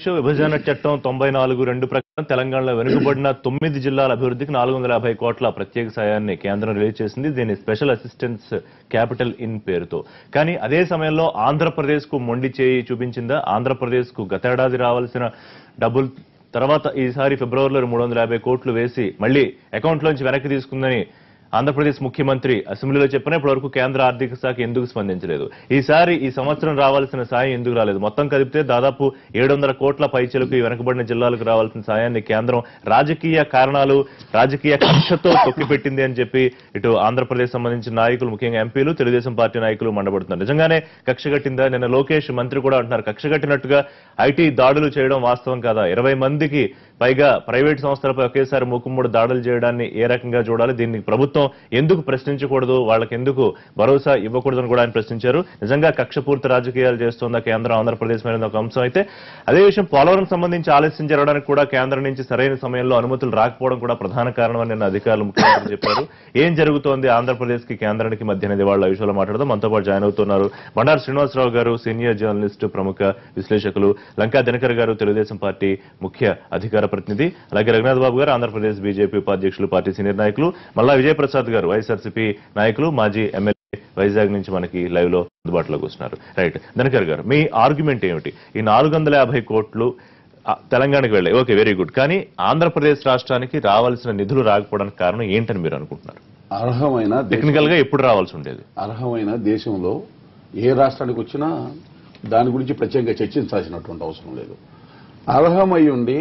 విశ్వ విభజన చట్టం తొంభై నాలుగు రెండు ప్రకారం తెలంగాణలో వెనుకబడిన తొమ్మిది జిల్లాల అభివృద్ధికి నాలుగు వందల యాభై కోట్ల ప్రత్యేక సాయాన్ని కేంద్రం రిలీజ్ చేసింది దీన్ని స్పెషల్ అసిస్టెన్స్ క్యాపిటల్ ఇన్ పేరుతో కానీ అదే సమయంలో ఆంధ్రప్రదేశ్ కు మొండి చేయి చూపించిందా ఆంధ్రప్రదేశ్ కు గతేడాది రావాల్సిన డబ్బులు తర్వాత ఈసారి ఫిబ్రవరిలో మూడు వందల యాభై కోట్లు వేసి మళ్ళీ అకౌంట్లోంచి వెనక్కి తీసుకుందని ఆంధ్రప్రదేశ్ ముఖ్యమంత్రి అసెంబ్లీలో చెప్పినా ఇప్పటివరకు కేంద్ర ఆర్థిక శాఖ ఎందుకు స్పందించలేదు ఈసారి ఈ సంవత్సరం రావాల్సిన సాయం ఎందుకు రాలేదు మొత్తం కలిపితే దాదాపు ఏడు వందల కోట్ల పైచలకు ఈ వెనకబడిన జిల్లాలకు రావాల్సిన సాయాన్ని కేంద్రం రాజకీయ కారణాలు రాజకీయ కక్షతో తొక్కిపెట్టింది అని చెప్పి ఇటు ఆంధ్రప్రదేశ్ సంబంధించిన నాయకులు ముఖ్యంగా ఎంపీలు తెలుగుదేశం పార్టీ నాయకులు మండబడుతున్నారు నిజంగానే కక్ష కట్టిందా నిన్న లోకేష్ మంత్రి కూడా అంటున్నారు కక్ష కట్టినట్టుగా ఐటీ దాడులు చేయడం వాస్తవం కాదా ఇరవై మందికి పైగా ప్రైవేట్ సంస్థలపై ఒకేసారి మూకుమ్మడి దాడులు చేయడాన్ని ఏ రకంగా చూడాలి దీన్ని ప్రభుత్వం ఎందుకు ప్రశ్నించకూడదు వాళ్ళకి ఎందుకు భరోసా ఇవ్వకూడదని కూడా ఆయన ప్రశ్నించారు నిజంగా కక్షపూర్తి రాజకీయాలు చేస్తోందా కేంద్రం ఆంధ్రప్రదేశ్ మీద ఒక అంశం అయితే అదే విషయం పోలవరం సంబంధించి ఆలస్యం జరగడానికి కూడా కేంద్రం నుంచి సరైన సమయంలో అనుమతులు రాకపోవడం కూడా ప్రధాన కారణం అని నిన్న అధికారులు ముఖ్యమంత్రి చెప్పారు ఏం జరుగుతోంది ఆంధ్రప్రదేశ్ కి కేంద్రానికి మధ్య అనేది వాళ్ళ విషయంలో మాట్లాడదాం మనతో పాటు జాయిన్ అవుతున్నారు బండారు శ్రీనివాసరావు గారు సీనియర్ జర్నలిస్ట్ ప్రముఖ విశ్లేషకులు లంకా దినకర్ గారు తెలుగుదేశం పార్టీ ముఖ్య అధికార ప్రతినిధి అలాగే రఘునాథ్ బాబు గారు ఆంధ్రప్రదేశ్ బీజేపీ ఉపాధ్యక్షులు పార్టీ సీనియర్ నాయకులు మల్లా విజయప్రసాద్ గారు వైఎస్ఆర్సీపీ నాయకులు మాజీ ఎమ్మెల్యే వైజాగ్ నుంచి మనకి లైవ్ లో అందుబాటులోకి వస్తున్నారు రైట్ దినకర్ గారు మీ ఆర్గ్యుమెంట్ ఏమిటి ఈ నాలుగు వందల యాభై కోట్లు ఆ, తెలంగాణకి వెళ్ళాయి ఓకే వెరీ గుడ్ కానీ ఆంధ్రప్రదేశ్ రాష్ట్రానికి రావాల్సిన నిధులు రాకపోవడానికి కారణం ఏంటని మీరు అనుకుంటున్నారు అర్హమైన దేశం- టెక్నికల్ గా ఎప్పుడు రావాల్సి ఉండేది అర్హమైన దేశంలో ఏ రాష్ట్రానికి వచ్చినా దాని గురించి ప్రత్యేకంగా చర్చించాల్సినటువంటి అవసరం లేదు అర్హమై ఉండి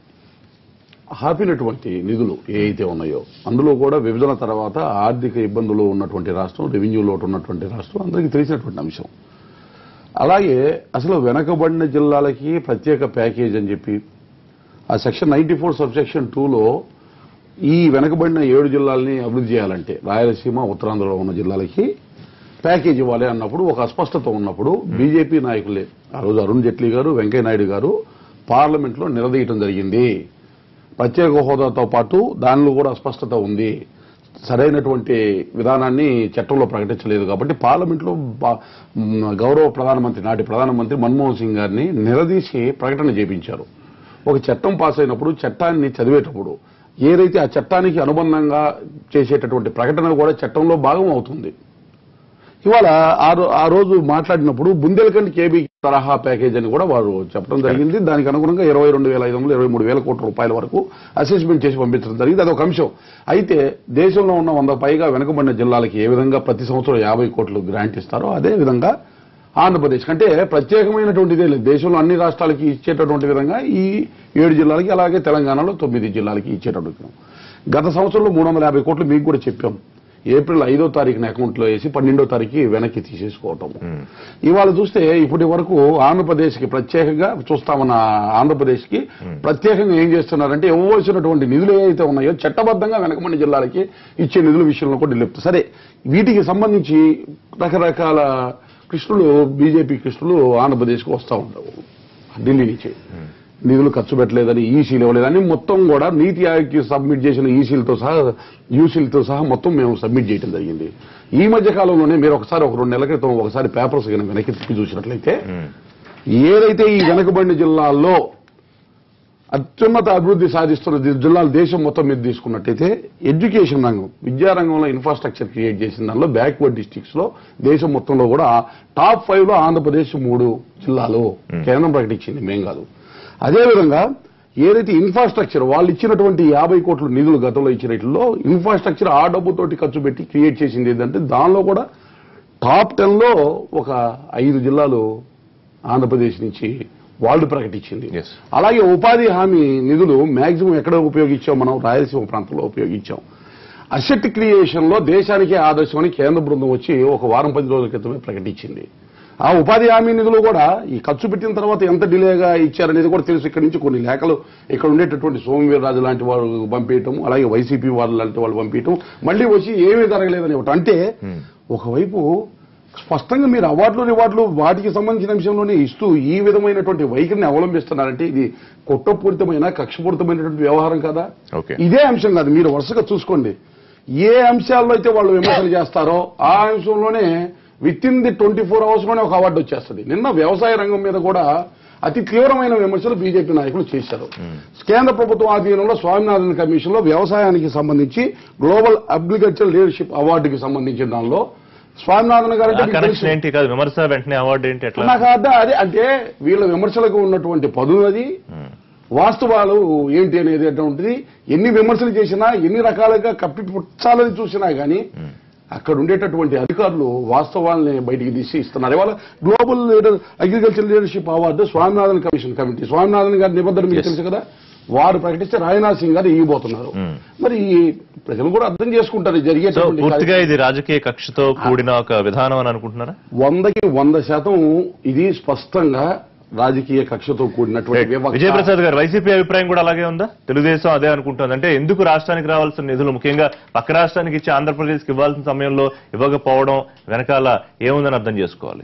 ఆపినటువంటి నిధులు ఏ అయితే ఉన్నాయో అందులో కూడా విభజన తర్వాత ఆర్థిక ఇబ్బందులు ఉన్నటువంటి రాష్ట్రం రెవెన్యూ లోటు ఉన్నటువంటి రాష్ట్రం అందరికీ తెలిసినటువంటి అంశం అలాగే అసలు వెనకబడిన జిల్లాలకి ప్రత్యేక ప్యాకేజ్ అని చెప్పి ఆ section ninety four sub section టూలో ఈ వెనకబడిన ఏడు జిల్లాలని అభివృద్ధి చేయాలంటే రాయలసీమ ఉత్తరాంధ్రలో ఉన్న జిల్లాలకి ప్యాకేజ్ ఇవ్వాలి అన్నప్పుడు ఒక అస్పష్టత ఉన్నప్పుడు బీజేపీ నాయకులే ఆ రోజు అరుణ్ జైట్లీ గారు వెంకయ్య నాయుడు గారు పార్లమెంట్లో నిలదీయటం జరిగింది ప్రత్యేక హోదాతో పాటు దానిలో కూడా అస్పష్టత ఉంది సరైనటువంటి విధానాన్ని చట్టంలో ప్రకటించలేదు కాబట్టి పార్లమెంట్లో బా- మ్, గౌరవ ప్రధానమంత్రి నాటి ప్రధానమంత్రి మన్మోహన్ సింగ్ గారిని నిలదీసి ప్రకటన చేపించారు ఒక చట్టం పాస్ అయినప్పుడు చట్టాన్ని చదివేటప్పుడు ఏదైతే ఆ చట్టానికి అనుబంధంగా చేసేటటువంటి ప్రకటన కూడా చట్టంలో భాగం అవుతుంది ఇవాళ ఆ రో- ఆ రోజు మాట్లాడినప్పుడు బుందేల్ఖండ్ కేబీ తరహా ప్యాకేజ్ అని కూడా వారు చెప్పడం జరిగింది దానికి అనుగుణంగా ఇరవై రెండు వేల ఐదు వందలు ఇరవై మూడు వేల కోట్ల రూపాయల వరకు అసెస్మెంట్ చేసి పంపించడం జరిగింది అదొక అంశం అయితే దేశంలో ఉన్న వంద పైగా వెనుకబడిన జిల్లాలకి ఏ విధంగా ప్రతి సంవత్సరం యాభై కోట్లు గ్రాంట్ ఇస్తారో అదే విధంగా ఆంధ్రప్రదేశ్ అంటే ప్రత్యేకమైనటువంటిదే లేదు దేశంలో అన్ని రాష్ట్రాలకి ఇచ్చేటటువంటి విధంగా ఈ ఏడు జిల్లాలకి అలాగే తెలంగాణలో తొమ్మిది జిల్లాలకి ఇచ్చేటటువంటి గత సంవత్సరంలో మూడు వందల యాభై కోట్లు మీకు కూడా చెప్పాం ఏప్రిల్ ఐదో తారీఖున అకౌంట్లో వేసి పన్నెండో తారీఖు వెనక్కి తీసేసుకోవటం ఇవాళ చూస్తే ఇప్పటి వరకు ఆంధ్రప్రదేశ్కి ప్రత్యేకంగా చూస్తామన్న ఆంధ్రప్రదేశ్కి ప్రత్యేకంగా ఏం చేస్తున్నారంటే ఇవ్వవలసినటువంటి నిధులు ఏవైతే ఉన్నాయో చట్టబద్ధంగా వెనకబడిన జిల్లాలకి ఇచ్చే నిధుల విషయంలో కూడా లిఫ్ట్ సరే వీటికి సంబంధించి రకరకాల కృష్ణులు బీజేపీ కృష్ణులు ఆంధ్రప్రదేశ్కి వస్తూ ఉంటారు ఢిల్లీ నుంచి నిధులు ఖర్చు పెట్టలేదని ఈసీలు ఇవ్వలేదని మొత్తం కూడా నీతి ఆయోగ్కి సబ్మిట్ చేసిన ఈసీలతో సహా యూసీలతో సహా మొత్తం మేము సబ్మిట్ చేయడం జరిగింది ఈ మధ్య కాలంలోనే మీరు ఒకసారి ఒక రెండు నెలల క్రితం ఒకసారి పేపర్స్ కనుక వెనక్కి తిప్పి చూసినట్లయితే ఏదైతే ఈ వెనకబడిన జిల్లాల్లో అత్యున్నత అభివృద్ధి సాధిస్తున్న ది- జిల్లాలు దేశం మొత్తం మీద తీసుకున్నట్టయితే ఎడ్యుకేషన్ రంగం విద్యా రంగంలో ఇన్ఫ్రాస్ట్రక్చర్ క్రియేట్ చేసిన దానిలో బ్యాక్వర్డ్ డిస్ట్రిక్ట్స్ లో దేశం మొత్తంలో కూడా టాప్ ఫైవ్ లో ఆంధ్రప్రదేశ్ మూడు జిల్లాలు కేంద్రం ప్రకటించింది మేం కాదు అదేవిధంగా ఏదైతే ఇన్ఫ్రాస్ట్రక్చర్ వాళ్ళు ఇచ్చినటువంటి యాభై కోట్ల నిధులు గతంలో ఇచ్చినట్లో ఇన్ఫ్రాస్ట్రక్చర్ ఆ డబ్బుతోటి ఖర్చు పెట్టి క్రియేట్ చేసింది ఏంటంటే దానిలో కూడా టాప్ టెన్ లో ఒక ఐదు జిల్లాలు ఆంధ్రప్రదేశ్ నుంచి వాళ్ళు ప్రకటించింది Yes. అలాగే ఉపాధి హామీ నిధులు మాక్సిమం ఎక్కడ ఉపయోగించాం మనం రాయలసీమ ప్రాంతంలో ఉపయోగించాం అసెట్ క్రియేషన్ లో దేశానికే ఆదర్శం అని కేంద్ర బృందం వచ్చి ఒక వారం పది రోజుల క్రితమే ప్రకటించింది ఆ ఉపాధి హామీ నిధులు కూడా ఈ ఖర్చు పెట్టిన తర్వాత ఎంత డిలేగా ఇచ్చారనేది కూడా తెలుసు ఇక్కడి నుంచి కొన్ని లేఖలు ఇక్కడ ఉండేటటువంటి సోమవీర్రాజు లాంటి వాళ్ళు పంపించటం అలాగే వైసీపీ వాళ్ళు లాంటి వాళ్ళు పంపించటం మళ్ళీ వచ్చి ఏమీ జరగలేదని ఒకటి అంటే ఒకవైపు స్పష్టంగా మీరు అవార్డులు రివార్డులు వాటికి సంబంధించిన అంశంలోనే ఇస్తూ ఈ విధమైనటువంటి వైఖరిని అవలంబిస్తున్నారంటే ఇది కుట్రపూరితమైన కక్షపూరితమైనటువంటి వ్యవహారం కదా Okay. ఇదే అంశం కాదు మీరు వరుసగా చూసుకోండి ఏ అంశాల్లో అయితే వాళ్ళు విమర్శలు చేస్తారో ఆ అంశంలోనే within the twenty four hours లోనే ఒక అవార్డు వచ్చేస్తుంది నిన్న వ్యవసాయ రంగం మీద కూడా అతి తీవ్రమైన విమర్శలు బీజేపీ నాయకులు చేశారు కేంద్ర ప్రభుత్వం ఆధీనంలో స్వామినాథన్ కమిషన్ లో వ్యవసాయానికి సంబంధించి గ్లోబల్ అగ్రికల్చర్ లీడర్షిప్ అవార్డుకి సంబంధించిన దానిలో స్వామినాథన్ గారు ఆ కనెక్షన్ ఏంటి కాదు విమర్శ వెంటనే అవార్డు ఏంటి ఎట్లా నాకు అర్థం అదే అంటే వీళ్ళ విమర్శలకు ఉన్నటువంటి పదును అది ఉమ్. వాస్తవాలు ఏంటి అనేది అటువంటిది ఎన్ని విమర్శలు చేసినా ఎన్ని రకాలుగా కప్పి పుచ్చాలని చూసినా గానీ అక్కడ ఉండేటటువంటి అధికారులు వాస్తవాల్ని బయటికి తీసి ఇస్తున్నారు ఇవాళ global leader agriculture leadership award Swaminathan commission committee Swaminathan గారి నిబంధన మీకు Yes. తెలుసు కదా వారు ప్రకటిస్తే రాజ్నాథ్ సింగ్ గారు ఇవ్వబోతున్నారు Hmm. మరి ప్రజలు కూడా అర్థం చేసుకుంటారు సో జరిగేటువంటి పూర్తిగా ఇది రాజకీయ కక్షతో కూడిన ఒక విధానం అని అనుకుంటున్నారా వందకి వంద శాతం ఇది స్పష్టంగా రాజకీయ కక్షతో కూడినటువంటి వివక్ష. విజయప్రసాద్ గారు వైసీపీ అభిప్రాయం కూడా అలాగే ఉందా తెలుగుదేశం అదే అనుకుంటుంది అంటే ఎందుకు రాష్ట్రానికి రావాల్సిన నిధులు ముఖ్యంగా పక్క రాష్ట్రానికి ఇచ్చి ఆంధ్రప్రదేశ్కి ఇవ్వాల్సిన సమయంలో ఇవ్వకపోవడం వెనకాల ఏముందని అర్థం చేసుకోవాలి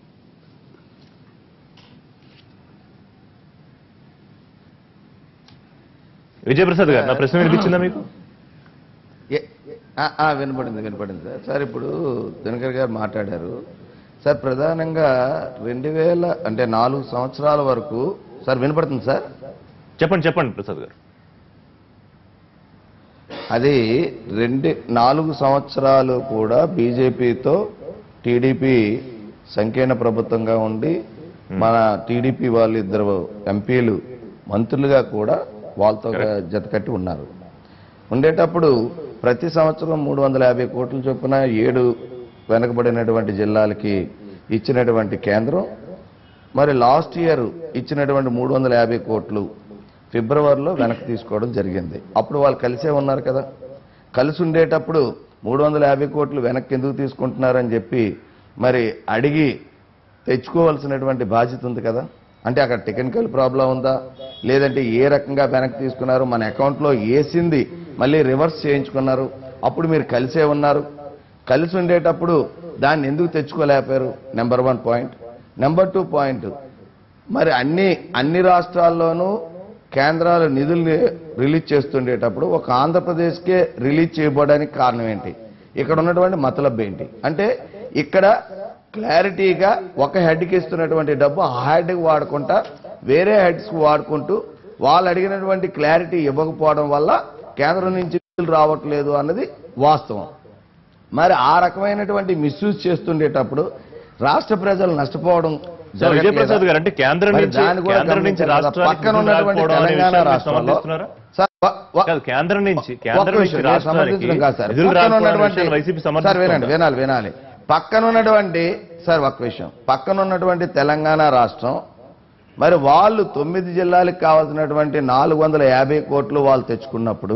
విజయప్రసాద్ గారు నా ప్రశ్న వినిపించిందా మీకు ఏ- ఆ, ఆ, వినపడింది వినపడింది సార్ సార్ ఇప్పుడు దినకర్ గారు మాట్లాడారు సార్ ప్రధానంగా రెండు వేల అంటే నాలుగు సంవత్సరాల వరకు సార్ వినపడుతుంది సార్ చెప్పండి చెప్పండి ప్రసాద్ గారు అది రెండు నాలుగు సంవత్సరాలు కూడా బీజేపీతో టీడీపీ సంకీర్ణ ప్రభుత్వంగా ఉండి మన టీడీపీ వాళ్ళు ఇద్దరు ఎంపీలు మంత్రులుగా కూడా వాళ్ళతో జతకట్టి ఉన్నారు ఉండేటప్పుడు ప్రతి సంవత్సరం మూడు వందల యాభై కోట్ల చొప్పున ఏడు వెనకబడినటువంటి జిల్లాలకి ఇచ్చినటువంటి కేంద్రం మరి లాస్ట్ ఇయర్ ఇచ్చినటువంటి మూడు వందల యాభై కోట్లు ఫిబ్రవరిలో వెనక్కి తీసుకోవడం జరిగింది అప్పుడు వాళ్ళు కలిసే ఉన్నారు కదా కలిసి ఉండేటప్పుడు మూడు వందల యాభై కోట్లు వెనక్కి ఎందుకు తీసుకుంటున్నారని చెప్పి మరి అడిగి తెచ్చుకోవాల్సినటువంటి బాధ్యత ఉంది కదా అంటే అక్కడ టెక్నికల్ ప్రాబ్లం ఉందా లేదంటే ఏ రకంగా వెనక్కి తీసుకున్నారు మన అకౌంట్లో వేసింది మళ్ళీ రివర్స్ చేయించుకున్నారు అప్పుడు మీరు కలిసే ఉన్నారు కలిసి ఉండేటప్పుడు దాన్ని ఎందుకు తెచ్చుకోలేకపోయారు number one point number two point మరి అన్ని అన్ని రాష్ట్రాల్లోనూ కేంద్రాలు నిధుల్ని రిలీజ్ చేస్తుండేటప్పుడు ఒక ఆంధ్రప్రదేశ్కే రిలీజ్ చేయబడడానికి కారణం ఏంటి ఇక్కడ ఉన్నటువంటి మతలబ్ ఏంటి అంటే ఇక్కడ క్లారిటీగా ఒక హెడ్కి ఇస్తున్నటువంటి డబ్బు ఆ హెడ్కి వాడుకుంటా వేరే హెడ్స్కి వాడుకుంటూ వాళ్ళు అడిగినటువంటి క్లారిటీ ఇవ్వకపోవడం వల్ల కేంద్రం నుంచి నిధులు రావట్లేదు అన్నది వాస్తవం మరి ఆ రకమైనటువంటి మిస్యూజ్ చేస్తుండేటప్పుడు రాష్ట్ర ప్రజలు నష్టపోవడం సార్ విజయప్రసాద్ జరగట్లేదా? గారు అంటే కేంద్రం మరి నుంచి దాన్ని కూడా కేంద్రం నుంచి గమనించాలి కదా. రాష్ట్రానికి పక్కన నిధులు ఉన్నటువంటి రాకపోవడం అనే తెలంగాణ విషయాన్ని మీరు రాష్ట్రంలో సమర్థిస్తున్నారా? సార్, వ- వ- కాదు కేంద్రం నుంచి ఒక్క కేంద్రం నుంచి విషయం, నేను రాష్ట్రానికి సమర్థించడం కాదు సార్. నిధులు పక్కన రాకపోవడం అనే ఉన్నటువంటి విషయాన్ని వైసీపీ సార్ వినండి సమర్థిస్తుంది వినాలి వినాలి పక్కన ఉన్నటువంటి సార్ ఒక్క విషయం పక్కన ఉన్నటువంటి తెలంగాణ రాష్ట్రం మరి వాళ్ళు తొమ్మిది జిల్లాలకు కావాల్సినటువంటి నాలుగు వందల యాభై కోట్లు వాళ్ళు తెచ్చుకున్నప్పుడు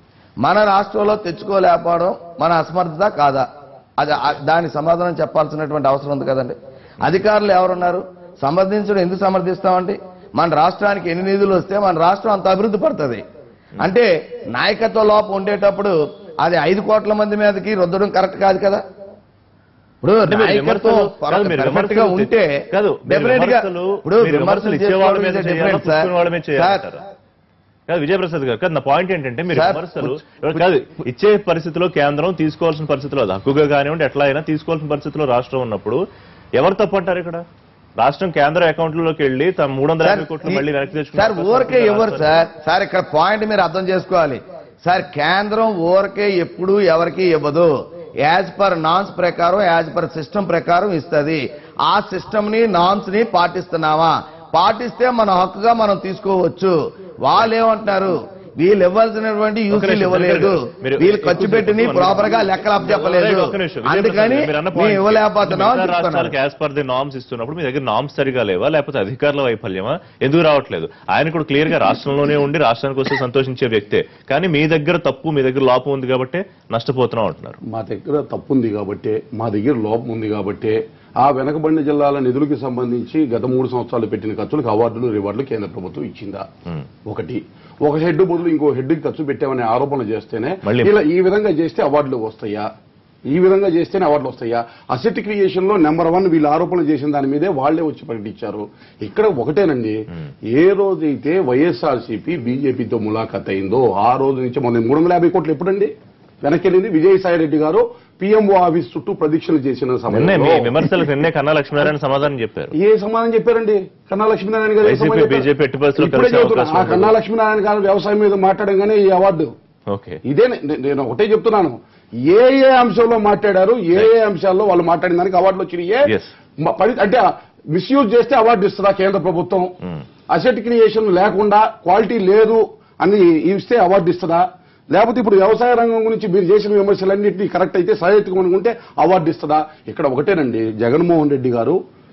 మన రాష్ట్రంలో తెచ్చుకోలేకపోవడం మన అసమర్థత కాదా అది ఆ- దానికి సమాధానం చెప్పాల్సినటువంటి అవసరం ఉంది కదండి అధికారులు ఎవరున్నారు సమర్థించడం ఎందుకు సమర్థిస్తామండి మన రాష్ట్రానికి ఎన్ని నిధులు వస్తే మన రాష్ట్రం అంత అభివృద్ధి పడుతుంది అంటే నాయకత్వ లోపం ఉండేటప్పుడు అది ఐదు కోట్ల మంది మీదకి రుద్దడం కరెక్ట్ కాదు కదా ఇప్పుడు అంటే మీరు నాయకత్వం విమర్శలు- కాదు, మీరు perfect గా విమర్శలు ఉంటే కాదు, మీరు definite గా- విమర్శలు- ఇప్పుడు మీరు విమర్శలు విమర్శలు ఇచ్చేవాళ్ళ మీద చేసుకోవడం is a చేయాలా, different, పుచ్చుకునే వాళ్ళ మీద సార్. చేయాలంటారా? కాదు విజయప్రసాద్ గారు కాదు నా పాయింట్ ఏంటంటే మీరు సార్, విమర్శలు పుచ్చు- కాదు ఇచ్చే పరిస్థితిలో కేంద్రం తీసుకోవాల్సిన పరిస్థితిలో అది హక్కుగా కానివ్వండి ఎట్లా అయినా తీసుకోవాల్సిన పరిస్థితిలో రాష్ట్రం ఉన్నప్పుడు ఎవరు తప్పంటారు ఇక్కడ రాష్ట్రం కేంద్ర అకౌంట్లలోకి వెళ్ళి తమ మూడు వందల యాభై కోట్లు మళ్ళీ వెనక్కి తెచ్చుకునే సార్ అవకాశం ఊరికే ఉంటుందా ఇవ్వరు రాష్ట్రానికి? సార్ సార్ ఇక్కడ పాయింట్ మీరు అర్థం చేసుకోవాలి సార్ కేంద్రం ఊరికే ఎప్పుడు ఎవరికి ఇవ్వదు యాజ్ పర్ నామ్స్ ప్రకారం యాజ్ పర్ సిస్టమ్ ప్రకారం ఇస్తుంది ఆ సిస్టమ్ ని నామ్స్ ని పాటిస్తున్నావా పాటిస్తే మన హక్కుగా మనం తీసుకోవచ్చు వాళ్ళు ఏమంటున్నారు వీళ్ళు ఇవ్వాల్సినటువంటి ఒక్క యూసీలు నిమిషం, ఇవ్వలేదు మీరు వీళ్ళు ఎక్కువ ఖర్చు పెట్టిని సేపు ప్రాపర్ గా లెక్కలు అప్పచెప్పలేదు ఒక్క నిమిషం, అందుకని మీరు అన్న మేము point ఇవ్వలేకపోతున్నాం మిగతా అని చెప్తున్నారు రాష్ట్రాలకు యాజ్ పర్ ది నామ్స్ ఇస్తున్నప్పుడు మీ దగ్గర నామ్స్ సరిగా లేవా లేకపోతే అధికారుల వైఫల్యమా ఎందుకు రావట్లేదు ఆయన కూడా క్లియర్ గా రాష్ట్రంలోనే ఉండి రాష్ట్రానికి వస్తే సంతోషించే వ్యక్తే కానీ మీ దగ్గర తప్పు మీ దగ్గర లోపం ఉంది కాబట్టి నష్టపోతున్నాం అంటున్నారు మా దగ్గర తప్పు ఉంది కాబట్టి మా దగ్గర లోపం ఉంది కాబట్టి ఆ వెనకబడిన జిల్లాల నిధులకి సంబంధించి గత మూడు సంవత్సరాలు పెట్టిన ఖర్చులకు అవార్డులు రివార్డులు కేంద్ర ప్రభుత్వం ఇచ్చిందా ఉమ్. ఒకటి ఒక హెడ్ బదులు ఇంకో హెడ్కి ఖర్చు పెట్టామనే ఆరోపణ చేస్తేనే మళ్ళీ- ఇలా ఈ విధంగా చేస్తే అవార్డులు వస్తాయా ఈ విధంగా చేస్తేనే అవార్డులు వస్తాయా అసెట్ క్రియేషన్ లో నెంబర్ వన్ వీళ్ళు ఆరోపణలు చేసిన దాని మీదే వాళ్లే వచ్చి ప్రకటించారు ఇక్కడ ఒకటేనండి ఏ రోజైతే వైఎస్ఆర్సీపీ బీజేపీతో ములాఖత్ అయిందో ఆ రోజు నుంచి మొన్న మూడు వందల యాభై కోట్లు ఎప్పుడండి వెనక్కి వెళ్ళింది విజయసాయి రెడ్డి గారు పిఎంఓ ఆఫీస్ చుట్టూ ప్రదీక్షలు చేసిన నిన్నే మీ సమయంలో విమర్శలకు నిన్నే కన్నా లక్ష్మీనారాయణ సమాధానం చెప్పారు ఏ సమాధానం చెప్పారండి కన్నా లక్ష్మీనారాయణ గారు ఏ వైసీపీ, సమాధానం చెప్పారు? బీజేపీ ఎట్టి పరిస్థితుల్లో ఇప్పుడే కలిసే చెబుతున్నా. అవకాశం ఆ ఉండదు. కన్నా లక్ష్మీనారాయణ గారు వ్యవసాయం మీద మాట్లాడంగానే ఈ అవార్డు ఓకే ఇదే నే- నేను ఒకటే చెప్తున్నాను ఏ ఏ అంశంలో మాట్లాడారు ఏ ఏ అంశాల్లో వాళ్ళు మాట్లాడిన దానికి అవార్డులు వచ్చినాయే Yes. మ- పరి- అంటే మిస్యూజ్ చేస్తే అవార్డు ఇస్తుందా కేంద్ర ప్రభుత్వం Hmm. అసెట్ క్రియేషన్ లేకుండా క్వాలిటీ లేదు అని ఇస్తే అవార్డు ఇస్తుందా లేకపోతే ఇప్పుడు వ్యవసాయ రంగం గురించి మీరు చేసిన విమర్శలన్నింటినీ కరెక్ట్ అయితే సహేతుకం అనుకుంటే అవార్డు ఇస్తుందా ఇక్కడ ఒకటేనండి జగన్మోహన్ రెడ్డి గారు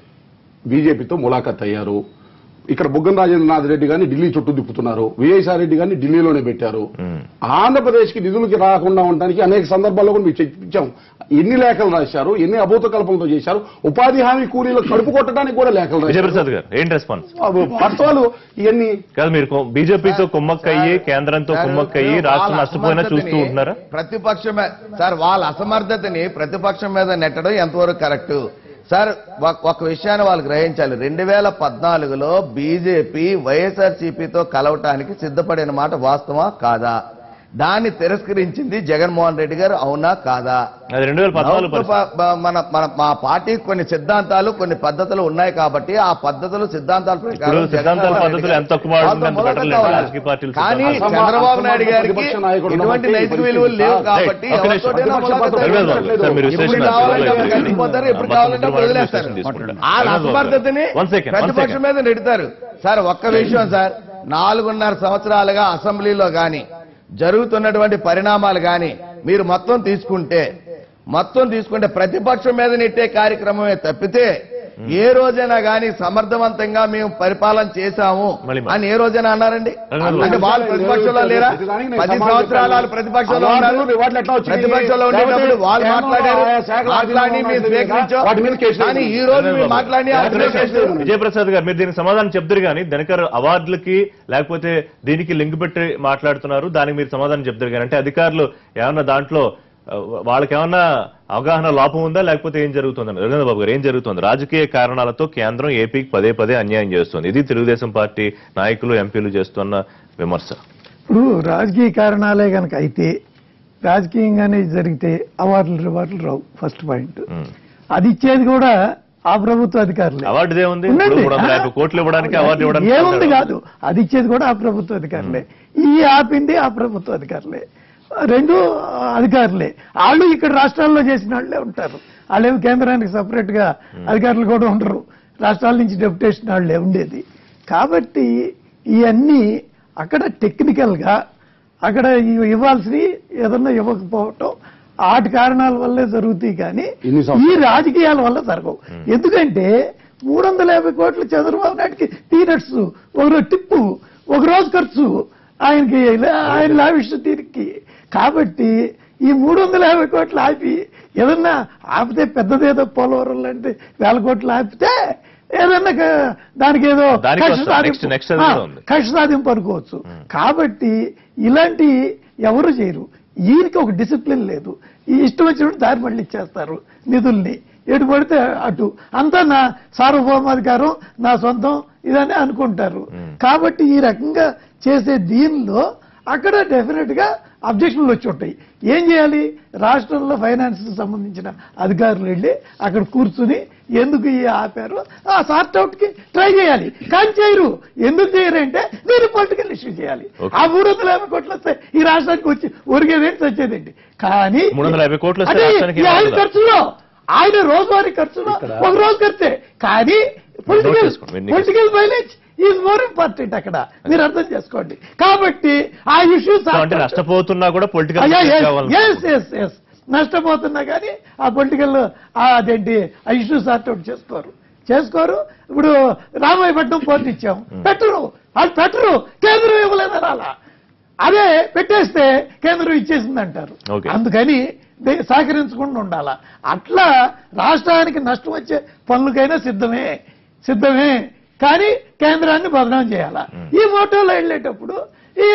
బీజేపీతో ములాఖత్ అయ్యారు ఇక్కడ బుగ్గన రాజేంద్రనాథ్ రెడ్డి గారిని ఢిల్లీ చుట్టూ తిప్పుతున్నారు విజయసాయి రెడ్డి గారిని ఢిల్లీలోనే పెట్టారు Hmm. ఆంధ్రప్రదేశ్ కి నిధులకి రాకుండా ఉండడానికి అనేక సందర్భాల్లో కూడా మీకు చెప్పించాం ఎన్ని లేఖలు రాశారు ఎన్ని అభూత కల్పనతో చేశారు ఉపాధి హామీ కూలీలు కడుపు కొట్టడానికి కూడా లేఖలు రాశారు విజయప్రసాద్ గారు ఏంటి రెస్పాన్స్ అవి వాస్తవాలు ఇవన్నీ కాదు మీరు కొ- బీజేపీతో కుమ్మక్కయ్యి కేంద్రంతో కుమ్మక్కయ్యి రాష్ట్రం వాళ్ళ నష్టపోయినా చూస్తూ అసమర్థతని ఉంటున్నారా ప్రతిపక్షం మీద- సార్ వాళ్ళ అసమర్థతని ప్రతిపక్షం మీద నెట్టడం ఎంతవరకు కరెక్ట్ సార్ ఒక- ఒక విషయాన్ని వాళ్ళు గ్రహించాలి రెండు వేల పద్నాలుగులో బీజేపీ వైఎస్ఆర్సీపీతో కలవటానికి సిద్ధపడిన మాట వాస్తవా కాదా దాన్ని తిరస్కరించింది జగన్మోహన్ రెడ్డి గారు అవునా కాదా అది రెండు వేల పద్నాలుగు ప్రభుత్వ పరిస్థితి. ప- మన మన మా పార్టీకి కొన్ని సిద్ధాంతాలు కొన్ని పద్ధతులు ఉన్నాయి కాబట్టి ఆ పద్ధతులు సిద్ధాంతాల ప్రకారం ఇప్పుడు సిద్ధాంతాల జగన్మోహన్ రెడ్డి పద్ధతులు గారు ఎంత తక్కువ వాడుతుంటే అంత మొదట better లేదు. కావాలి. రాజకీయ పార్టీలు కానీ సిద్ధాంతాలు. చంద్రబాబు నాయుడు అసమ- గారికి ప్రతిపక్ష నాయకుడు ఎటువంటి ఉన్నప్పుడు నైతిక ఈ విలువలు లేవు పరిస్థితి కాబట్టి ఒక్క నిమిషం. ఎవరితోటైనా ప్రతిపక్ష ములాఖతు పద్ధతులు ధన్యవాదాలు పెట్టలేదు. సార్ మీరు ఇప్పుడు విశ్లేషణ కావాలంటే చేస్తున్నారు. అప్పుడు కలిసిపోతారు ఎప్పుడు కావాలంటే అప్పుడు వదిలేస్తారు తీసుకుంటారు. వాళ్ళ ధన్యవాదాలు. అసమర్థతని One second, one ప్రతిపక్షం second. మీద నెడతారు సార్ ఒక్క విషయం సార్ నాలుగున్నర సంవత్సరాలుగా అసెంబ్లీలో గాని జరుగుతున్నటువంటి పరిణామాలు గాని మీరు మొత్తం తీసుకుంటే మొత్తం తీసుకుంటే ప్రతిపక్షం మీద నెట్టే కార్యక్రమమే తప్పితే ఏ రోజైనా గాని సమర్థవంతంగా మేము పరిపాలన చేశాము మళ్ళీ మరి. అని ఏ రోజైనా అన్నారండి రంగనాథ్ అంటే వాళ్ళు ప్రతిపక్షంలో లేరా ప్రతిదానికి నేను పది సమాధానం సంవత్సరాలు వాళ్ళు చెప్పాను. ప్రతిపక్షంలో అవార్డులు, ఉన్నారు రివార్డులు ఎట్లా వచ్చినాయి? ప్రతిపక్షంలో ఉండేటప్పుడు లేకపోతే వాళ్ళు కేంద్రంలో మాట్లాడారు ఆయా శాఖల మాట్లాడి అధీనంలో మీరు ఉన్నది స్వీకరించాం వాటి మీద కేసులు కానీ ఈ ఉన్నాయి. రోజు మీరు మాట్లాడి ఒక్క అర్థం నిమిషం. చేస్తారు విజయప్రసాద్ గారు మీరు దీనికి సమాధానం చెప్తారు కానీ దినకర్ అవార్డులకి లేకపోతే దీనికి లింక్ పెట్టి మాట్లాడుతున్నారు దానికి మీరు సమాధానం చెప్తారు కానీ అంటే అధికారులు ఏమన్నా దాంట్లో ఆ, వాళ్ళకి ఏమన్నా అవగాహన లోపం ఉందా లేకపోతే ఏం జరుగుతుందని రవీంద్ర బాబు గారు ఏం జరుగుతుంది రాజకీయ కారణాలతో కేంద్రం ఏపీకి పదే పదే అన్యాయం చేస్తుంది ఇది తెలుగుదేశం పార్టీ నాయకులు ఎంపీలు చేస్తున్న విమర్శ ఇప్పుడు రాజకీయ కారణాలే కనుక అయితే రాజకీయంగానే జరిగితే అవార్డులు రివార్డులు రావు ఫస్ట్ పాయింట్ ఉమ్. అది ఇచ్చేది కూడా ఆ ప్రభుత్వ అధికారులే అవార్డు ఏముంది ఉండండి. ఇప్పుడు మూడు వందల యాభై కోట్లు ఇవ్వడానికి అవార్డు ఇవ్వడానికి ఏముంది కాదు అది ఇచ్చేది కూడా ఆ ప్రభుత్వ అధికారులే ఈ ఆపింది ఆ ప్రభుత్వ అధికారులే రెండు అధికారులే వాళ్ళు ఇక్కడ రాష్ట్రాల్లో చేసిన వాళ్ళే ఉంటారు వాళ్ళేమి కేంద్రానికి సపరేట్ గా అధికారులు కూడా ఉండరు రాష్ట్రాల నుంచి డెప్యుటేషన్ వాళ్ళే ఉండేది కాబట్టి ఇవన్నీ అక్కడ టెక్నికల్ గా అక్కడ ఇవ్- ఇవ్వాల్సినవి ఏదన్నా ఇవ్వకపోవటం ఆటి కారణాల వల్లే జరుగుతాయి కానీ ఇన్ని ఈ సంవత్సరాలు. రాజకీయాల వల్ల జరగవు ఎందుకంటే మూడు వందల యాభై కోట్లు చంద్రబాబు నాయుడికి పీనట్స్ ఒక రోజు టిప్పు ఒక రోజు ఖర్చు ఆయనకి ఇలా- ఆయన లావిష్ దీనికి కాబట్టి ఈ మూడు వందల యాభై కోట్లు ఆపి ఏదన్నా ఆపితే పెద్దదేదో పోలవరం లాంటి వేల కోట్లు ఆపితే ఏదన్నా క- దానికి ఏదో దానికి కక్ష వస్తాం. సాధింపు- Next- next అది కూడా ఆ, ఉంది. కక్ష సాధింపు అనుకోవచ్చు కాబట్టి ఇలాంటి ఎవరు చేయరు ఈయనకి ఒక డిసిప్లిన్ లేదు ఈ ఇష్టం వచ్చినప్పుడు దారి మళ్ళీ ఇచ్చేస్తారు నిధుల్ని ఎటు పడితే అటు అంతా నా సార్వభౌమాధికారం నా సొంతం ఇదని అనుకుంటారు కాబట్టి ఈ రకంగా చేసే దీనిలో అక్కడ డెఫినెట్ గా అబ్జెక్షన్లు వచ్చి ఉంటాయి ఏం చేయాలి రాష్ట్రంలో ఫైనాన్స్ సంబంధించిన అధికారులు వెళ్ళి అక్కడ కూర్చుని ఎందుకు ఈ ఆపారు ఆ సార్ట్ అవుట్ కి ట్రై చేయాలి కానీ చేయరు ఎందుకు చేయరు అంటే దీన్ని పొలిటికల్ ఇష్యూ చేయాలి Okay. ఆ మూడు వందల యాభై కోట్లు వస్తే ఈ రాష్ట్రానికి వచ్చి ఒరిగేదేంటి వచ్చేదేంటి కానీ మూడు వందల యాభై కోట్లు వస్తే అదే రాష్ట్రానికి ఈ ఆయన ఏమవుతుందా? ఖర్చులో ఆయన రోజువారీ ఖర్చులో ఒక రోజు ఖర్చే కానీ పొలిటికల్ చేసుకోండి, మీరు political mileage is more important అక్కడ మీరు అర్థం చేసుకోండి కాబట్టి ఆ ఇష్యూస్ సో అంటే నష్టపోతున్నా కూడా పొలిటికల్ ఎస్ ఎస్ ఎస్ నష్టపోతున్నా కానీ ఆ పొలిటికల్ అదేంటి ఆ ఇష్యూ సార్ట్ అవుట్ చేసుకోరు చేసుకోరు ఇప్పుడు రామాయపట్నం పోర్టు ఇచ్చాం పెట్టరు వాళ్ళు పెట్టరు కేంద్రం ఇవ్వలేదని అలా అదే పెట్టేస్తే కేంద్రం ఇచ్చేసింది అంటారు Okay. అందుకని దే- సహకరించకుండా ఉండాలా అట్లా రాష్ట్రానికి నష్టం వచ్చే పనులకైనా సిద్ధమే సిద్ధమే కానీ కేంద్రాన్ని బదనాం చేయాలా ఈ ఫోటోలో వెళ్ళేటప్పుడు ఈ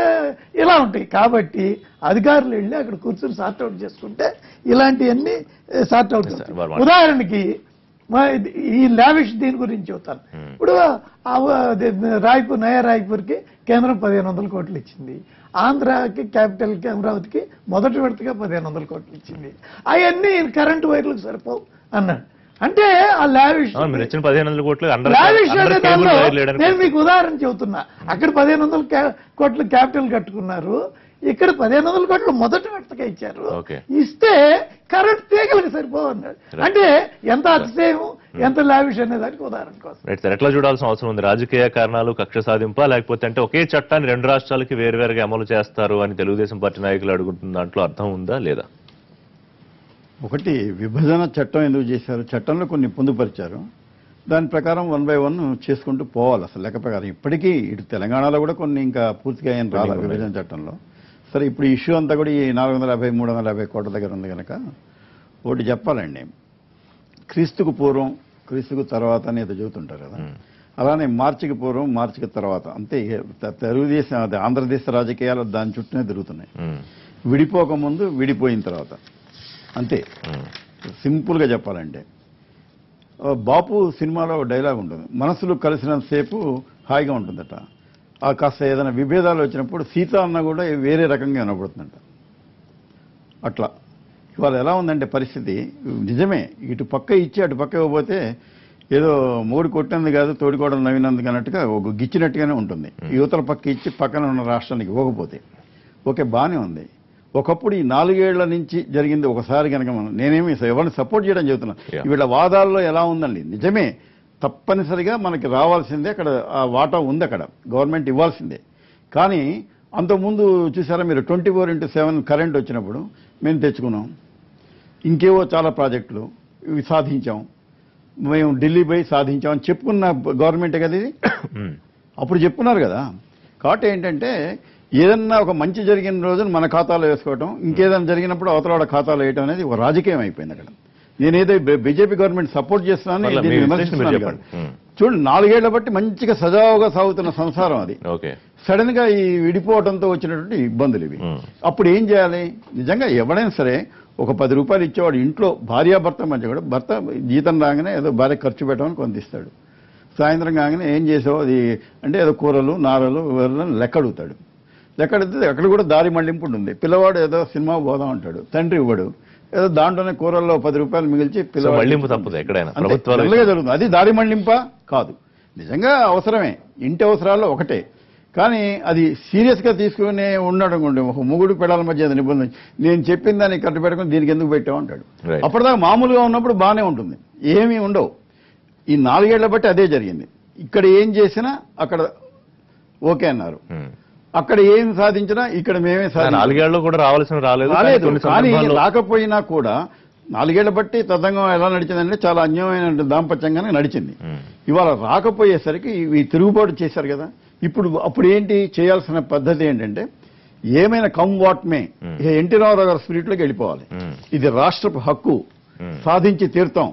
ఇలా ఉంటాయి కాబట్టి అధికారులు వెళ్ళి అక్కడ కూర్చొని సార్ట్అవుట్ చేసుకుంటే ఇలాంటివన్నీ సార్ట్అవుట్ Yes, sir. అవుతాయి వాళ్ళు- ఉదాహరణకి మా ఇది- ఈ లావిష్ దీని గురించి చెబుతాను ఇప్పుడు ఆ- అది రాయ్పూర్ నయా రాయ్పూర్కి కేంద్రం పదిహేను వందల కోట్లు ఇచ్చింది ఆంధ్రాకి క్యాపిటల్కి అమరావతికి మొదటి విడతగా పదిహేను వందల కోట్లు ఇచ్చింది అవన్నీ కరెంటు వైర్లకు సరిపోవు అన్నాడు అంటే ఆ లావిష్ అవును, మీరు ఇచ్చిన పదిహేను వందల కోట్లు అండర్ లావిష్ అండర్ అనే కేబుల్ దానిలో వైర్ లేయడానికి నేను మీకు ఉదాహరణ చెబుతున్నా అక్కడ పదిహేను వందల క్యా- కోట్లు క్యాపిటల్ కట్టుకున్నారు ఇక్కడ పదిహేను వందల కోట్లు మొదటి విడతగా ఇచ్చారు ఓకే. ఇస్తే కరెంట్ తీగలకు సరిపోవన్నాడు అంటే ఎంత అతిశయం ఎంత లావిష్ అనే దానికి ఉదాహరణ కోసం రైట్ సార్ ఎట్లా చూడాల్సిన అవసరం ఉంది రాజకీయ కారణాలు కక్ష సాధింపా లేకపోతే అంటే ఒకే చట్టాన్ని రెండు రాష్ట్రాలకి వేరువేరుగా అమలు చేస్తారు అని తెలుగుదేశం పార్టీ నాయకులు అడుగుతున్న దాంట్లో అర్థం ఉందా లేదా ఒకటి విభజన చట్టం ఎందుకు చేశారు చట్టంలో కొన్ని పొందుపరిచారు దాని ప్రకారం వన్ బై వన్ చేసుకుంటూ పోవాలి అసలు లెక్క ప్రకారం ఇప్పటికీ ఇటు తెలంగాణలో కూడా కొన్ని ఇంకా పూర్తిగా ఏం రాలేదు విభజన చట్టంలో సరే ఇప్పుడు ఇష్యూ అంతా కూడా ఈ నాలుగు వందల యాభై మూడు వందల యాభై కోట్ల దగ్గర ఉంది కనుక ఒకటి చెప్పాలండి క్రీస్తుకు పూర్వం క్రీస్తుకు తర్వాత అని ఏదో చెబుతుంటారు కదా అలానే మార్చికి పూర్వం మార్చికి తర్వాత అంతే ఇక త- తెలుగుదేశం అదే ఆంధ్రదేశ రాజకీయాలు దాని చుట్టూనే తిరుగుతున్నాయి ఉమ్, విడిపోక ముందు విడిపోయిన తర్వాత అంతే ఉమ్, సింపుల్ గా చెప్పాలంటే ఆ, బాపు సినిమాలో ఒక డైలాగ్ ఉంటుంది మనసులు కలిసినంతసేపు హాయిగా ఉంటుందట ఆ కాస్త ఏదైనా విభేదాలు వచ్చినప్పుడు సీత అన్న కూడా వేరే రకంగా వినపడుతుందంట అట్లా ఇవాళ ఎలా ఉందంటే పరిస్థితి నిజమే ఇటు పక్క ఇచ్చి అటు పక్క ఇవ్వబోతే ఏదో మూడు కొట్టింది కాదు తోడికోవడం నవ్వినందుకు అన్నట్టుగా ఒక గిచ్చినట్టుగానే ఉంటుంది యువతల పక్క ఇచ్చి పక్కన ఉన్న రాష్ట్రానికి ఇవ్వకపోతే ఓకే బానే ఉంది ఒకప్పుడు ఈ నాలుగేళ్ల నుంచి జరిగింది ఒకసారి కనుక మనం నేనేమి ఎవరిని సపోర్ట్ చేయడం చెబుతున్నా Yeah. వీళ్ళ వాదాల్లో ఎలా ఉందండి నిజమే తప్పనిసరిగా మనకి రావాల్సిందే అక్కడ ఆ వాటా ఉంది అక్కడ గవర్నమెంట్ ఇవ్వాల్సిందే కానీ అంతకుముందు చూసారా మీరు twenty four into seven current వచ్చినప్పుడు మేము తెచ్చుకున్నాం ఇంకేవో చాలా ప్రాజెక్టులు ఇవి సాధించాం మేము ఢిల్లీ పోయి సాధించాం అని చెప్పుకున్న గవర్నమెంటే కదా ఇది ఉమ్, అప్పుడు చెప్పున్నారు కదా కాబట్టి ఏంటంటే ఏదన్నా ఒక మంచి జరిగిన రోజున మన ఖాతాలో వేసుకోవటం ఇంకేదైనా జరిగినప్పుడు అవతల ఖాతాలో వేయటం అనేది ఒక రాజకీయం అయిపోయింది అక్కడ నేనేదో బీజేపీ గవర్నమెంట్ సపోర్ట్ చేస్తున్నాను పర్లేదు, దీన్ని మీ విశ్లేషణ మీరు విమర్శిస్తున్నాను కాదు. చెప్పండి. ఉమ్, చూడండి నాలుగేళ్ల బట్టి మంచిగా సజావుగా సాగుతున్న సంసారం అది ఓకే సడన్ గా ఈ విడిపోవడంతో వచ్చినటువంటి ఇబ్బందులు ఇవి ఉమ్. అప్పుడు ఏం చేయాలి నిజంగా ఎవడైనా సరే ఒక పది రూపాయలు ఇచ్చేవాడు ఇంట్లో భార్యాభర్త మధ్య కూడా భర్త జీతం రాగానే ఏదో భార్య ఖర్చు పెట్టమని కొంత ఇస్తాడు సాయంత్రం కాగానే ఏం చేసావు అది అంటే ఏదో కూరలు నారలు వివరాలు లెక్క అడుగుతాడు లెక్క అడిగితే అక్కడ కూడా దారి మళ్లింపు ఉంటుంది పిల్లవాడు ఏదో సినిమా పోదాం అంటాడు తండ్రి ఇవ్వడు ఏదో దాంట్లోనే కూరల్లో పది రూపాయలు మిగిల్చి సో పిల్లవాడు మళ్లింపు తప్పదు ఎక్కడైనా అంతే, ప్రభుత్వాలు మెల్లగా జరుగుతుంది అది దారి మళ్లింపా కాదు నిజంగా అవసరమే ఇంటి అవసరాల్లో ఒకటే కానీ అది సీరియస్ గా తీసుకునే ఉన్నాడు అనుకోండి ఒక మొగుడు పెడాల మధ్య ఏదో నిబంధన నేను చెప్పిన దాన్ని కట్టు పెట్టుకుని దీనికి ఎందుకు పెట్టావు అంటాడు Right. అప్పటిదాకా మామూలుగా ఉన్నప్పుడు బాగానే ఉంటుంది ఏమీ ఉండవు ఈ నాలుగేళ్ల బట్టి అదే జరిగింది ఇక్కడ ఏం చేసినా అక్కడ ఓకే అన్నారు ఉమ్. అక్కడ ఏం సాధించినా ఇక్కడ మేమే ఆ సాధించాం నాలుగేళ్లలో కూడా రావాల్సిన రాలేదు కానీ రాలేదు కొన్ని కానీ సందర్భాల్లో రాకపోయినా కూడా నాలుగేళ్ల బట్టి తదంగం ఎలా నడిచిందంటే చాలా అన్యాయమైన దాంపత్యంగానే నడిచింది ఉమ్. ఇవాళ రాకపోయేసరికి ఇవి తిరుగుబాటు చేశారు కదా ఇప్పుడు అప్పుడు ఏంటి చేయాల్సిన పద్ధతి ఏంటంటే ఏమైనా కమ్ వాట్ మే Hmm. ఇక ఎన్టీ రామారావు గారి స్పిరిట్ లోకి వెళ్ళిపోవాలి Hmm. ఇది రాష్ట్రపు హక్కు Hmm. సాధించి తీరుతాం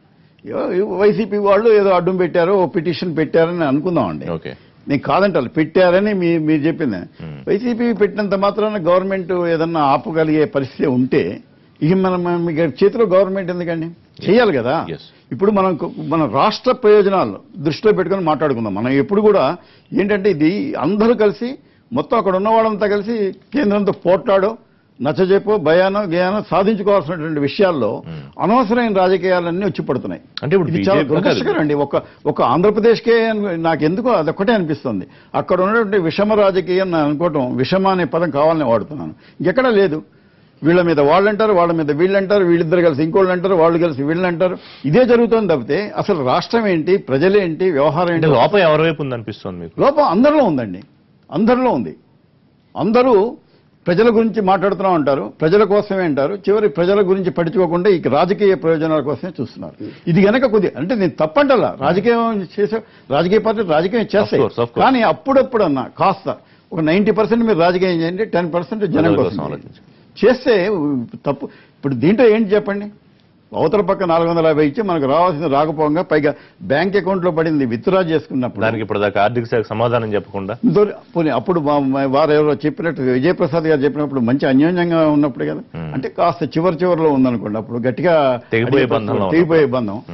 ఏ- వైసీపీ వాళ్ళు ఏదో అడ్డం పెట్టారో ఓ పిటిషన్ పెట్టారని అనుకుందామండి ఓకే నేను కాదంటారు పెట్టారని మీ మీరు చెప్పింది Hmm. వైసీపీ పెట్టినంత మాత్రాన గవర్నమెంట్ ఏదన్నా ఆపగలిగే పరిస్థితి ఉంటే ఇక మనం మన చేతిలో గవర్నమెంట్ ఎందుకండి చేయాలి కదా Yes. ఇప్పుడు మనం కొ- మన రాష్ట్ర ప్రయోజనాలు దృష్టిలో పెట్టుకొని మాట్లాడుకుందాం మనం ఎప్పుడు కూడా ఏంటంటే ఇది అందరూ కలిసి మొత్తం అక్కడ ఉన్న వాళ్ళంతా కలిసి కేంద్రంతో పోట్లాడో నచ్చజెప్పో భయానో గయానో సాధించుకోవాల్సినటువంటి విషయాల్లో అనవసరమైన రాజకీయాలన్నీ వచ్చి పడుతున్నాయి అంటే ఇప్పుడు ఇది చాలా BJP కాదు. దురదృష్టకరం అండి ఒక ఒక ఆంధ్రప్రదేశ్కే అని నాకు ఎందుకో అదొక్కటే అనిపిస్తుంది అక్కడ ఉన్నటువంటి విషమ రాజకీయం నేను అనుకోవటం విషమ అనే పదం కావాలని వాడుతున్నాను ఇంకెక్కడా లేదు వీళ్ళ మీద వాళ్ళు అంటారు వాళ్ళ మీద వీళ్ళు అంటారు వీళ్ళిద్దరు కలిసి ఇంకోళ్ళు అంటారు వాళ్ళు కలిసి వీళ్ళు అంటారు ఇదే జరుగుతుంది తప్పితే అసలు రాష్ట్రం ఏంటి ప్రజలేంటి వ్యవహారం అంటే ఏంటి లోపం ఎవరి వైపు ఉంది అనిపిస్తుంది మీకు లోపం అందరిలో ఉందండి అందరిలో ఉంది అందరూ ప్రజల గురించి మాట్లాడుతూ ఉంటారు ప్రజల కోసమే అంటారు చివరి ప్రజల గురించి పట్టించుకోకుండా ఈ రాజకీయ ప్రయోజనాల కోసమే చూస్తున్నారు ఇది గనక కొద్ది అంటే నేను తప్పంటలా రాజకీయం చేసే రాజకీయ పార్టీలు రాజకీయం చేస్తాయి Of course, of course. కానీ అప్పుడప్పుడన్నా కాస్త ఒక నైన్టీ పర్సెంట్ మీరు రాజకీయం చేయండి టెన్ పర్సెంట్ జనం ప్రజల కోసం కోసం చేయండి. ఆలోచించండి. చేస్తే తప్పు ఇప్పుడు దీంట్లో ఏంటి చెప్పండి అవతల పక్క నాలుగు వందల యాభై ఇచ్చి మనకు రావాల్సింది రాకపోగా పైగా బ్యాంక్ అకౌంట్ లో పడింది విత్డ్రా చేసుకున్నప్పుడు దానికి ఇప్పుడు దాకా ఆర్థిక శాఖ సమాధానం చెప్పకుండా దొరి- పోనీ అప్పుడు మా- మా- వారు ఎవరో చెప్పినట్టు విజయప్రసాద్ గారు చెప్పినప్పుడు మంచి అన్యోన్యంగా ఉన్నప్పుడు కదా Hmm. అంటే కాస్త చివరి చివరిలో ఉందనుకోండి అప్పుడు గట్టిగా తెగిపోయే అడిగే బంధంలో తెగిపోయే బంధం Hmm.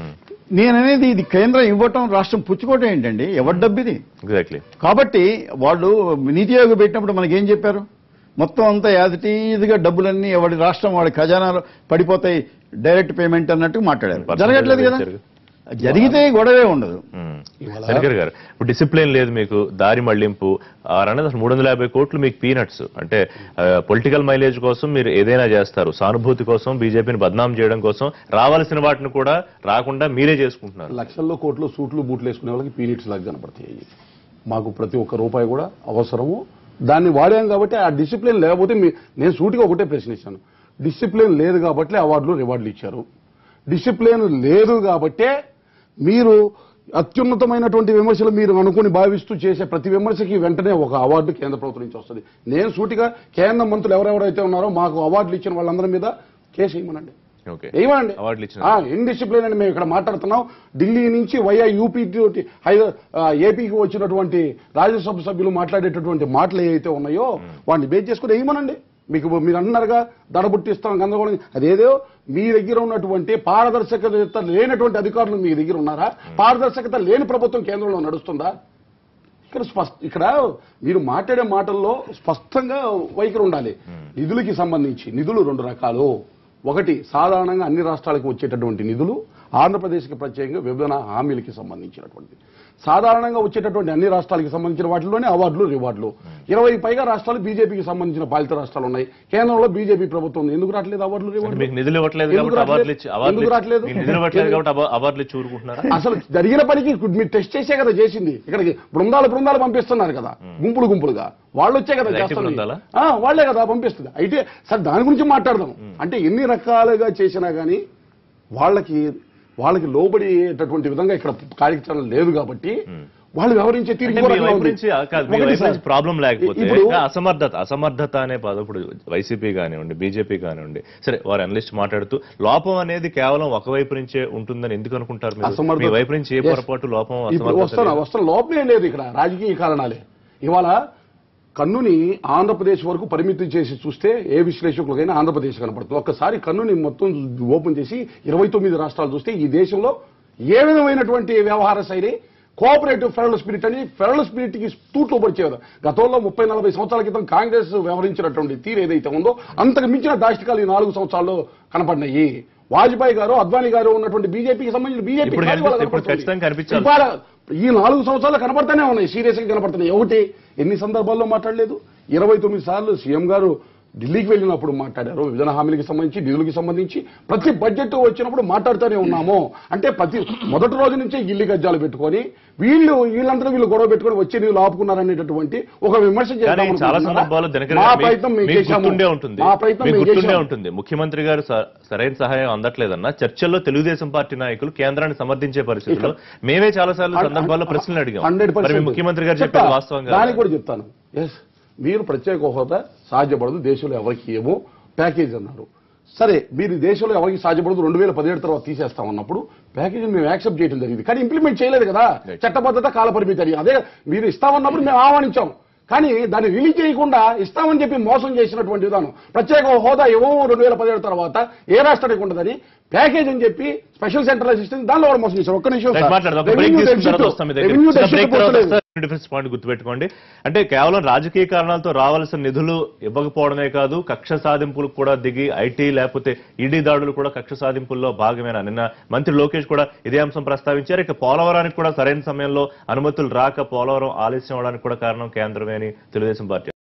నేననేది ఇది కేంద్రం ఇవ్వటం రాష్ట్రం పుచ్చుకోవటం ఏంటండి ఎవరి డబ్బు ఇది ఎగ్జాక్ట్లీ కాబట్టి వాళ్ళు నీతి ఆయోగ్ పెట్టినప్పుడు మనకేం చెప్పారు మొత్తం అంతా యాజిటీజ్గా డబ్బులన్నీ ఎవడి రాష్ట్రం వాడి ఖజానాలో పడిపోతాయి డైరెక్ట్ పేమెంట్ అన్నట్టు మాట్లాడారు Percentage జరగట్లేదు కదా జరగదు. జరిగితే గొడవే ఉండదు శంకర్ గారు ఇప్పుడు డిసిప్లిన్ లేదు మీకు దారి మళ్లింపు అనేది అసలు మూడు వందల యాభై కోట్లు మీకు పీనట్స్ అంటే పొలిటికల్ మైలేజ్ కోసం మీరు ఏదైనా చేస్తారు సానుభూతి కోసం బీజేపీని బద్నాం చేయడం కోసం రావాల్సిన వాటిని కూడా రాకుండా మీరే చేసుకుంటున్నారు లక్షల్లో కోట్లు సూట్లు బూట్లు వేసుకునే వాళ్ళకి పీరియడ్స్ లాగా కనపడతాయి మాకు ప్రతి ఒక్క రూపాయి కూడా అవసరము దాన్ని వాడాం కాబట్టి ఆ డిసిప్లిన్ లేకపోతే మీ నేను సూటిగా ఒకటే ప్రశ్న ఇచ్చాను డిసిప్లిన్ లేదు కాబట్టి అవార్డులు రివార్డులు ఇచ్చారు డిసిప్లిన్ లేదు కాబట్టే మీరు అత్యున్నతమైనటువంటి విమర్శలు మీరు అనుకుని భావిస్తూ చేసే ప్రతి విమర్శకి వెంటనే ఒక అవార్డు కేంద్ర ప్రభుత్వం నుంచి వస్తుంది నేను సూటిగా కేంద్ర మంత్రులు ఎవరెవరైతే ఉన్నారో మాకు అవార్డులు ఇచ్చిన వాళ్ళందరి మీద కేసు వేయమనండి ఓకే ఏమండి అవార్డులు ఇచ్చిన ఇన్డిసిప్లిన్ అని మేము ఇక్కడ మాట్లాడుతున్నాం ఢిల్లీ నుంచి వైఆ యూపీ తోటి హైదరా ఏపీకి వచ్చినటువంటి రాజ్యసభ సభ్యులు మాట్లాడేటటువంటి మాటలు ఏవైతే ఉన్నాయో వాటిని బేస్ చేసుకుని ఏమనండి మీకు మీరు అన్నారుగా దడబుట్టిస్తాం గందరగోళం అదేదో మీ దగ్గర ఉన్నటువంటి పారదర్శకత లేనటువంటి అధికారులు మీ దగ్గర ఉన్నారా పారదర్శకత లేని ప్రభుత్వం కేంద్రంలో నడుస్తుందా ఇక్కడ స్పష్ట ఇక్కడ మీరు మాట్లాడే మాటల్లో స్పష్టంగా వైఖరి ఉండాలి నిధులకి సంబంధించి నిధులు రెండు రకాలు ఒకటి సాధారణంగా అన్ని రాష్ట్రాలకు వచ్చేటటువంటి నిధులు ఆంధ్రప్రదేశ్కి ప్రత్యేకంగా విభజన హామీలకి సంబంధించినటువంటి సాధారణంగా వచ్చేటటువంటి అన్ని రాష్ట్రాలకి సంబంధించిన వాటిలోనే అవార్డులు రివార్డులు ఇరవై పైగా రాష్ట్రాలు బీజేపీకి సంబంధించిన పాలిత రాష్ట్రాలు ఉన్నాయి కేంద్రంలో బీజేపీ ప్రభుత్వం ఉంది. ఎందుకు రావట్లేదు అవార్డులు అంటే రివార్డులు మీకు నిధులు ఇవ్వట్లేదు ఎందుకు కాబట్టి అవార్డులు రావట్లేదు? ఇచ్చి అవార్డులు ఎందుకు రావట్లేదు? మీకు నిధులు ఇవ్వట్లేదు కాబట్టి అవ- అవార్డులు ఇచ్చి ఊరుకుంటున్నారా అసలు జరిగిన పనికి మీరు టెస్ట్ చేసే కదా చేసింది ఇక్కడికి బృందాలు బృందాలు పంపిస్తున్నారు కదా గుంపులు గుంపులుగా వాళ్ళు వచ్చే కదా ఐటీ చేస్తుంది బృందాలా? ఆ, వాళ్ళే కదా పంపిస్తుంది అయితే సరే దాని గురించి మాట్లాడదాం అంటే ఎన్ని రకాలుగా చేసినా గానీ వాళ్ళకి వాళ్ళకి లోబడేటటువంటి విధంగా ఇక్కడ కార్యక్రమం లేదు కాబట్టి వాళ్ళు వ్యవహరించే తీరు అంటే ఇంకో మీ రకంగా వైపు ఉంది. నుంచి ఆ కాదు, మీ ఒకటి వైపు సార్, నుంచి ప్రాబ్లం లేకపోతే ఇప్పుడు ఇంకా అసమర్థత అసమర్థత అనే పదం ఇప్పుడు వైసీపీ కానివ్వండి బీజేపీ కానివ్వండి సరే వారు అనలిస్ట్ మాట్లాడుతూ లోపం అనేది కేవలం ఒక వైపు నుంచే ఉంటుందని ఎందుకు అనుకుంటారు మీరు? అసమర్థత- మీ వైపు నుంచి ఏ Yes. పొరపాటు లోపం ఇప్పుడు అసమర్థత వస్తాను లేదు? వస్తాను లోపమే లేదు ఇక్కడ రాజకీయ కారణాలే ఇవాళ కన్నుని ఆంధ్రప్రదేశ్ వరకు పరిమితం చేసి చూస్తే ఏ విశ్లేషకులకైనా ఆంధ్రప్రదేశ్ కనపడుతుంది ఒక్కసారి కన్నుని మొత్తం ఓపెన్ చేసి ఇరవై తొమ్మిది రాష్ట్రాలు చూస్తే ఈ దేశంలో ఏ విధమైనటువంటి వ్యవహార శైలి కోఆపరేటివ్ ఫెడరల్ స్పిరిట్ అని ఫెడరల్ స్పిరిట్ కి తూట్లు పడిచేది గతంలో ముప్పై నలభై సంవత్సరాల క్రితం కాంగ్రెస్ వ్యవహరించినటువంటి తీరు ఏదైతే ఉందో అంతకు మించిన దాష్టికాలు ఈ నాలుగు సంవత్సరాల్లో కనపడినాయి వాజ్పేయి గారు అద్వానీ గారు ఉన్నటువంటి బీజేపీకి సంబంధించిన బీజేపీ ఇప్పుడు ఖాళీ వాళ్ళ కనిపిస్తుంది, ఇప్పుడు కనపడుతుంది. ఖచ్చితంగా కనిపించాలి. ఇవాళ ఈ నాలుగు సంవత్సరాలు కనపడుతూనే ఉన్నాయి సీరియస్ గా కనపడుతున్నాయి ఒకటి ఎన్ని సందర్భాల్లో మాట్లాడలేదు ఇరవై తొమ్మిది సార్లు సీఎం గారు ఢిల్లీకి వెళ్ళినప్పుడు మాట్లాడారు విభజన హామీలకి సంబంధించి నిధులకి సంబంధించి ప్రతి బడ్జెట్ వచ్చినప్పుడు మాట్లాడుతూనే ఉన్నాము అంటే ప్రతి మొదటి రోజు నుంచే గిల్లి గజ్జాలు పెట్టుకొని వీళ్ళు వీళ్ళందరూ వీళ్ళు గొడవ పెట్టుకొని వచ్చే నిధులు ఆపుకున్నారనేటటువంటి ఒక విమర్శ కానీ చేద్దాం చాలా అనుకుంటున్నారా? సందర్భాల్లో దినకర్ మా గారు మీ- ప్రయత్నం మేము మీకు చేశాము. గుర్తుండే ఉంటుంది మా ప్రయత్నం మీకు మేము గుర్తుండే చేశాము. ఉంటుంది ముఖ్యమంత్రి గారు స- సరైన సహాయం అందట్లేదన్న చర్చల్లో తెలుగుదేశం పార్టీ నాయకులు కేంద్రాన్ని సమర్థించే పరిస్థితుల్లో మేమే చాలా సార్లు సందర్భాల్లో ప్రశ్నలు అడిగాం హండ్రెడ్ మరి మీ ముఖ్యమంత్రి గారు చెప్పేది వాస్తవం కాదా? దానికి కూడా చెప్తాను ఎస్ మీరు ప్రత్యేక హోదా సాధ్యపడదు దేశంలో ఎవరికి ఏమో ప్యాకేజ్ అన్నారు సరే మీరు దేశంలో ఎవరికి సాధ్యపడదు రెండు వేల పదిహేడు తర్వాత తీసేస్తాం అన్నప్పుడు ప్యాకేజీ మేము యాక్సెప్ట్ చేయడం జరిగింది కానీ ఇంప్లిమెంట్ చేయలేదు కదా చట్టబద్ధత కాలపరిమితి అని అదే మీరు ఇస్తామన్నప్పుడు మేము ఆహ్వానించాం కానీ దాన్ని రిలీజ్ చేయకుండా ఇస్తామని చెప్పి మోసం చేసినటువంటి విధానం ప్రత్యేక హోదా ఇవ్వము రెండు వేల పదిహేడు తర్వాత ఏ రాష్ట్రానికి ఉండదని ప్యాకేజ్ అని చెప్పి స్పెషల్ సెంట్రల్ అసిస్టెంట్ దానిలో కూడా మోసం చేశారు ఒక్క నిమిషం రైట్ సార్. మాట్లాడదాం ఒక బ్రేక్ రెవెన్యూ తీసుకున్న తర్వాత డెఫిసిట్ వస్తాం మీ దగ్గర. రెవెన్యూ చిన్న డెఫిసిట్ బ్రేక్ తర్వాత పోతలేదు. వస్తా. డిఫరెన్స్ పాయింట్ గుర్తుపెట్టుకోండి అంటే కేవలం రాజకీయ కారణాలతో రావాల్సిన నిధులు ఇవ్వకపోవడమే కాదు కక్ష సాధింపులకు కూడా దిగి ఐటీ లేకపోతే ఈడీ దాడులు కూడా కక్ష సాధింపుల్లో భాగమేనా నిన్న మంత్రి లోకేష్ కూడా ఇదే అంశం ప్రస్తావించారు ఇక పోలవరానికి కూడా సరైన సమయంలో అనుమతులు రాక పోలవరం ఆలస్యం అవడానికి కూడా కారణం కేంద్రమే అని తెలుగుదేశం పార్టీ